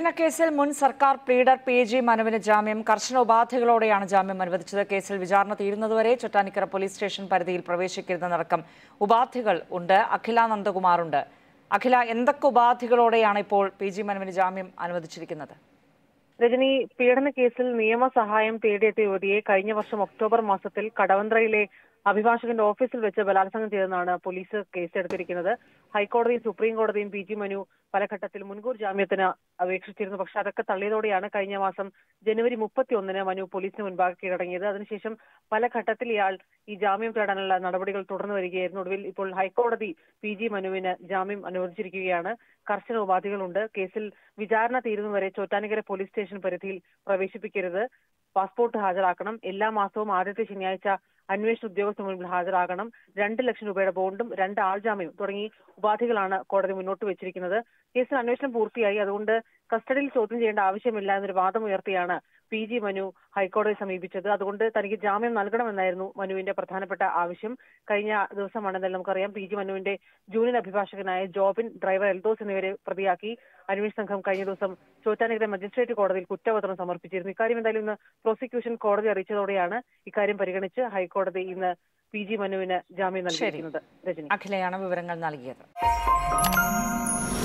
പീഡനക്കേസിൽ മുൻ സർക്കാർ pleader P G മനുവിന് ജാമ്യം കർശന ഉപാധികളോടെയാണ് ജാമ്യം അനുവദിച്ചത് കേസിൽ വിചാരണ തീരുന്നതുവരെ ചൊറ്റാനിക്കര പോലീസ് സ്റ്റേഷൻ പരിധിയിൽ പ്രവേശിക്കരുതെന്നടക്കം ഉപാധികൾ ഉണ്ട് അഖില നന്ദകുമാറുണ്ട് അഖില എന്തൊക്കെ ഉപാധികളോടെയാണ് ഇപ്പോൾ പി ജി മനുവിന് ജാമ്യം അനുവദിച്ചിരിക്കുന്നത് രജനി പീഡന കേസിൽ നിയമസഹായം തേടിയെത്തിയ യുവതിയെ കഴിഞ്ഞ വർഷം ഒക്ടോബർ മാസത്തിൽ കടവന്ത്രയിലെ അഭിഭാഷകന്റെ ഓഫീസിൽ വെച്ച് ബലാത്സംഗം ചെയ്തെന്നാണ് പോലീസ് കേസെടുത്തിരിക്കുന്നത് ഹൈക്കോടതിയും സുപ്രീം കോടതിയും പി ജി മനു പല ഘട്ടത്തിൽ മുൻകൂർ ജാമ്യത്തിന് അപേക്ഷിച്ചിരുന്നു പക്ഷെ അതൊക്കെ തള്ളിയതോടെയാണ് കഴിഞ്ഞ മാസം ജനുവരി മുപ്പത്തി ഒന്നിന് മനു പോലീസിന് മുൻപാകെ കീഴടങ്ങിയത് അതിനുശേഷം പല ഘട്ടത്തിൽ ഇയാൾ ഈ ജാമ്യം തേടാനുള്ള നടപടികൾ തുടർന്നു വരികയായിരുന്നു ഒടുവിൽ ഇപ്പോൾ ഹൈക്കോടതി പി ജി മനുവിന് ജാമ്യം അനുവദിച്ചിരിക്കുകയാണ് കർശന ഉപാധികളുണ്ട് കേസിൽ വിചാരണ തീരുന്നവരെ ചോറ്റാനിക്കര പോലീസ് സ്റ്റേഷൻ പരിധിയിൽ പ്രവേശിപ്പിക്കരുത് പാസ്പോർട്ട് ഹാജരാക്കണം എല്ലാ മാസവും ആദ്യത്തെ ശനിയാഴ്ച അന്വേഷണ ഉദ്യോഗസ്ഥ മുൻപിൽ ഹാജരാകണം രണ്ട് ലക്ഷം രൂപയുടെ ബോണ്ടും രണ്ട് ആൾജാമ്യം തുടങ്ങി ഉപാധികളാണ് കോടതി മുന്നോട്ട് വെച്ചിരിക്കുന്നത് കേസിൽ അന്വേഷണം പൂർത്തിയായി അതുകൊണ്ട് കസ്റ്റഡിയിൽ ചോദ്യം ചെയ്യേണ്ട ആവശ്യമില്ല എന്നൊരു വാദം ഉയർത്തിയാണ് പി ജി മനു ഹൈക്കോടതിയെ സമീപിച്ചത് അതുകൊണ്ട് തനിക്ക് ജാമ്യം നൽകണമെന്നായിരുന്നു മനുവിന്റെ പ്രധാനപ്പെട്ട ആവശ്യം കഴിഞ്ഞ ദിവസമാണെന്നാൽ നമുക്കറിയാം പി ജി മനുവിന്റെ ജൂനിയർ അഭിഭാഷകനായ ജോബിൻ ഡ്രൈവർ എൽദോസ് എന്നിവരെ പ്രതിയാക്കി അന്വേഷണ സംഘം കഴിഞ്ഞ ദിവസം ചോറ്റാനിക്കര മജിസ്ട്രേറ്റ് കോടതിയിൽ കുറ്റപത്രം സമർപ്പിച്ചിരുന്നു ഇക്കാര്യം എന്തായാലും ഇന്ന് പ്രോസിക്യൂഷൻ കോടതി അറിയിച്ചതോടെയാണ് ഇക്കാര്യം പരിഗണിച്ച് ഹൈക്കോടതി ഇന്ന് പി ജി മനുവിന് ജാമ്യം നൽകിയിരിക്കുന്നത് രജനി അഖിലയാണ് വിവരങ്ങൾ നൽകിയത്